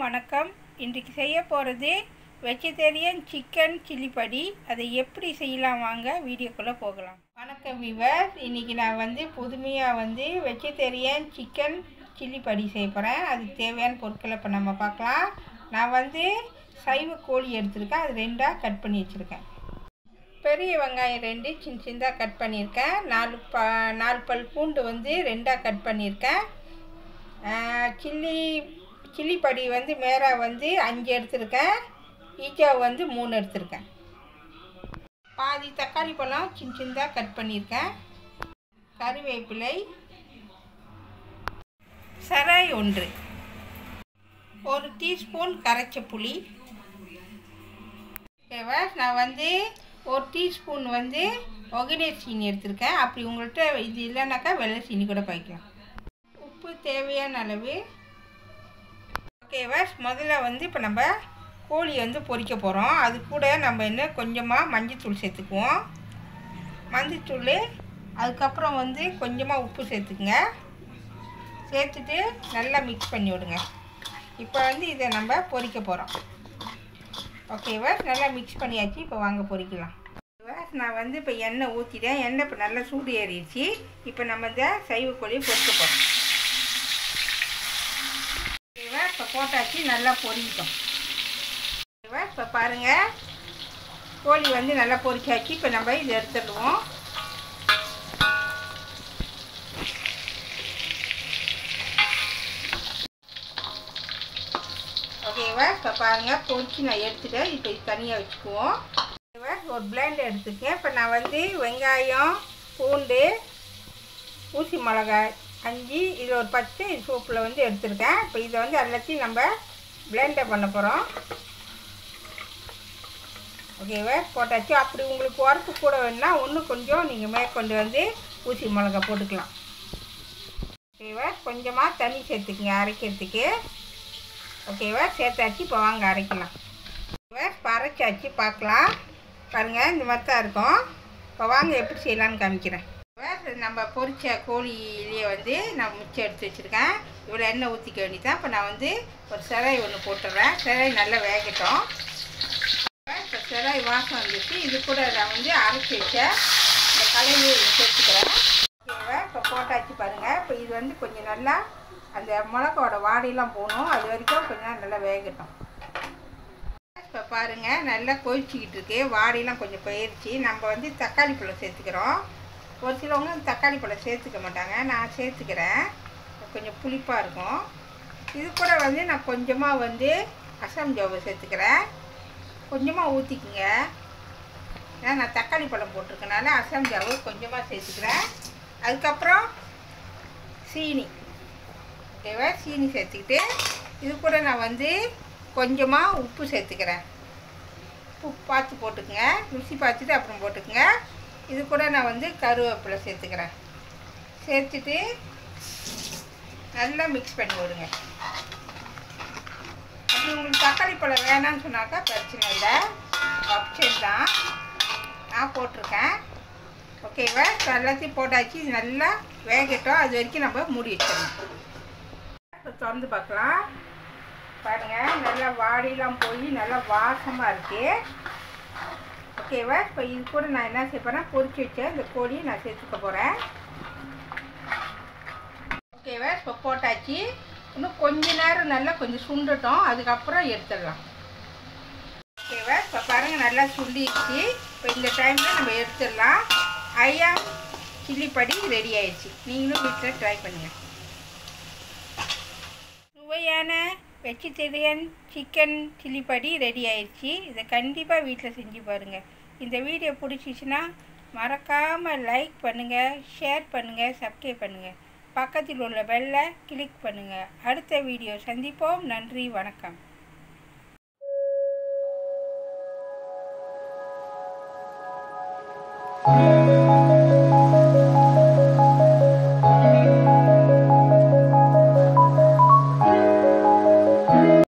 வணக்கம் இன்றைக்கு செய்ய போகிறது வெஜிடேரியன் சிக்கன் சில்லி படி அதை எப்படி செய்யலாம் வாங்க வீடியோக்குள்ளே போகலாம் வணக்கம் விவர் இன்றைக்கி நான் வந்து புதுமையாக வந்து வெஜிடேரியன் சிக்கன் சில்லி படி செய்ய போகிறேன் அதுக்கு தேவையான பொருட்களை இப்போ நம்ம பார்க்கலாம் நான் வந்து சைவ கோழி எடுத்திருக்கேன் அது ரெண்டாக கட் பண்ணி வச்சுருக்கேன் பெரிய வெங்காயம் ரெண்டு சின்ன சின்னதாக கட் பண்ணியிருக்கேன் நாலு ப நாலு பல் பூண்டு வந்து ரெண்டாக கட் பண்ணியிருக்கேன் சில்லி சில்லி படி வந்து மேரா வந்து அஞ்சு எடுத்திருக்கேன் ஈச்சா வந்து மூணு எடுத்திருக்கேன் பாதி தக்காளி பழம் சின்ன சின்னதாக கட் பண்ணியிருக்கேன் கருவேப்பிலை சராய் ஒன்று ஒரு டீஸ்பூன் கரைச்ச புளி ஓகேவா நான் வந்து ஒரு டீஸ்பூன் வந்து ஒகனேர் சீனி எடுத்திருக்கேன் அப்படி உங்கள்கிட்ட இது இல்லைனாக்கா வெள்ளை சீனி கூட பாய்க்கலாம் உப்பு தேவையான அளவு ஓகேவா முதல்ல வந்து இப்போ நம்ம கோழி வந்து பொரிக்க போகிறோம் அது கூட நம்ம என்ன கொஞ்சமாக மஞ்சத்தூள் சேர்த்துக்குவோம் மஞ்சத்தூள் அதுக்கப்புறம் வந்து கொஞ்சமாக உப்பு சேர்த்துக்குங்க சேர்த்துட்டு நல்லா மிக்ஸ் பண்ணி விடுங்க இப்போ வந்து இதை நம்ம பொரிக்க போகிறோம் ஓகேவா நல்லா மிக்ஸ் பண்ணியாச்சு இப்போ வாங்க பொரிக்கலாம் நான் வந்து இப்போ எண்ணெய் ஊற்றிட்டேன் எண்ணெய் இப்போ நல்லா சூடு ஏறிடுச்சு இப்போ நம்ம இந்த சைவ கோழியை பொரிக்க போகிறோம் ஓகேவா இப்போ போட்டாச்சு நல்லா பொரிக்கிட்டோம் ஓகேவா இப்போ பாருங்கள் கோழி வந்து நல்லா பொரிச்சாச்சு இப்போ நம்ம இதை எடுத்துடுவோம் ஓகேவா இப்போ பாருங்கள் பொரிச்சு நான் எடுத்துட்டேன் இப்போ இது தனியாக வச்சுக்குவோம் ஓகேவா ஒரு பிளேண்ட் எடுத்துக்கேன் இப்போ நான் வந்து வெங்காயம் பூண்டு ஊசி மிளகாய் அஞ்சு இது ஒரு பச்சை இது சூப்பில் வந்து எடுத்துருக்கேன் இப்போ இதை வந்து எல்லாத்தையும் நம்ம பிளேண்டை பண்ண போகிறோம் ஓகேவா போட்டாச்சு அப்படி உங்களுக்கு உரப்பு கூட வேணுன்னா இன்னும் கொஞ்சம் நீங்கள் மேற்கொண்டு வந்து ஊசி மிளகா போட்டுக்கலாம் ஓகேவா கொஞ்சமாக தண்ணி சேர்த்துக்குங்க அரைக்கிறதுக்கு ஓகேவா சேர்த்தாச்சு இப்போ வாங்க அரைக்கலாம் ஓகேவா இப்போ அரைச்சாச்சு பார்க்கலாம் பாருங்கள் இந்த மாதிரி தான் இருக்கும் இப்போ வாங்க எப்படி செய்யலான்னு காமிக்கிறேன் நம்ம பொரிச்ச கோழியிலேயே வந்து நான் மிச்சம் எடுத்து வச்சுருக்கேன் இவ்வளோ எண்ணெய் ஊற்றிக்க வேண்டியதான் இப்போ நான் வந்து ஒரு சிராய் ஒன்று போட்டுடுறேன் சிராய் நல்லா வேகட்டும் இப்போ சிராய் வாசம் வந்துச்சு இது கூட நான் வந்து அரைச்சி வச்ச இந்த கலையை சேர்த்துக்கிறேன் ஓகேவா இப்போ போட்டாச்சு பாருங்கள் இப்போ இது வந்து கொஞ்சம் நல்லா அந்த மிளகோட வாடையெல்லாம் போகணும் அது வரைக்கும் கொஞ்சம் நல்லா வேகட்டும் இப்போ பாருங்கள் நல்லா கொதிச்சிக்கிட்டு இருக்கு வாடையெல்லாம் கொஞ்சம் போயிடுச்சு நம்ம வந்து தக்காளி பழம் சேர்த்துக்கிறோம் ஒரு சிலவங்க தக்காளி பழம் சேர்த்துக்க மாட்டாங்க நான் சேர்த்துக்கிறேன் கொஞ்சம் புளிப்பாக இருக்கும் இது கூட வந்து நான் கொஞ்சமாக வந்து அசாம் ஜாவை சேர்த்துக்கிறேன் கொஞ்சமாக ஊற்றிக்குங்க ஏன்னா நான் தக்காளி பழம் போட்டிருக்கனால அசாம் ஜாவு கொஞ்சமாக சேர்த்துக்கிறேன் அதுக்கப்புறம் சீனி ஓகேவா சீனி சேர்த்துக்கிட்டு இது கூட நான் வந்து கொஞ்சமாக உப்பு சேர்த்துக்கிறேன் உப்பு பார்த்து போட்டுக்குங்க ருசி பார்த்துட்டு அப்புறம் போட்டுக்குங்க இது கூட நான் வந்து கருவேப்பிலை சேர்த்துக்கிறேன் சேர்த்துட்டு நல்லா மிக்ஸ் பண்ணி விடுங்க அப்படி உங்களுக்கு தக்காளி பழம் வேணான்னு சொன்னாக்கா பிரச்சனை இல்லை ஆப்ஷன் தான் நான் போட்டிருக்கேன் ஓகேவா எல்லாத்தையும் போட்டாச்சு இது நல்லா வேகட்டும் அது வரைக்கும் நம்ம மூடி வச்சிடணும் இப்போ திறந்து பார்க்கலாம் பாருங்கள் நல்லா வாடிலாம் போய் நல்லா வாசமாக இருக்குது ஓகேவா இப்போ இது கூட நான் என்ன செய்ப்பேன்னா பொரிச்சு வச்சேன் இந்த கோழியை நான் சேர்த்துக்க போகிறேன் ஓகேவா இப்போ போட்டாச்சு இன்னும் கொஞ்ச நேரம் நல்லா கொஞ்சம் சுண்டட்டும் அதுக்கப்புறம் எடுத்துடலாம் ஓகேவா இப்போ பாருங்கள் நல்லா சுண்டிடுச்சு இப்போ இந்த டைமில் நம்ம எடுத்துடலாம் ஐயா சில்லி படி ரெடி ஆயிடுச்சு நீங்களும் வீட்டில் ட்ரை பண்ணுங்கள் சுவையான வெஜிடேரியன் சிக்கன் சில்லி படி ரெடி ஆயிடுச்சு இதை கண்டிப்பாக வீட்டில் செஞ்சு பாருங்கள் இந்த வீடியோ பிடிச்சிச்சின்னா மறக்காமல் லைக் பண்ணுங்கள் ஷேர் பண்ணுங்கள் சப்ஸ்கிரைப் பண்ணுங்கள் பக்கத்தில் உள்ள பெல்லை கிளிக் பண்ணுங்கள் அடுத்த வீடியோ சந்திப்போம் நன்றி வணக்கம் thank you